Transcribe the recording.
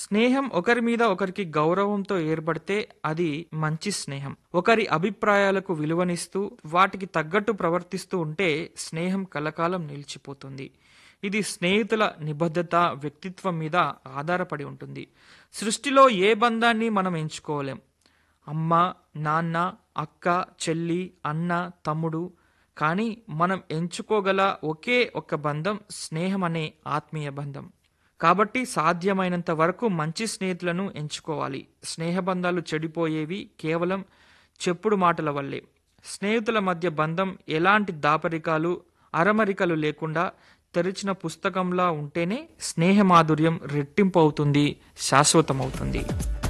స్నేహం ఒకరి మీద ఒకరికి గౌరవంతో ఏర్పడితే అది మంచి స్నేహం ఒకరి అభిప్రాయాలకు విలువనిస్తూ వాటికి తగ్గట్టు ప్రవర్తిస్తూ ఉంటే స్నేహం కలకాలం నిలిచిపోతుంది ఇది స్నేహితుల నిబద్ధత వ్యక్తిత్వం మీద ఆధారపడి ఉంటుంది సృష్టిలో ఏ బంధాన్ని మనం ఎంచుకోలేం అమ్మ నాన్న అక్క చెల్లి అన్న తమ్ముడు కానీ మనం ఎంచుకోగల ఒకే ఒక్క బంధం స్నేహం అనే ఆత్మీయ బంధం కాబట్టి సాధ్యమైనంత వరకు మంచి స్నేహితులను ఎంచుకోవాలి స్నేహబంధాలు చెడిపోయేవి కేవలం చెప్పుడు మాటల వల్లే స్నేహితుల మధ్య బంధం ఎలాంటి దాపరికాలు అరమరికలు లేకుండా తెరిచిన పుస్తకంలా ఉంటేనే స్నేహ మాధుర్యం రెట్టింపు అవుతుంది శాశ్వతమవుతుంది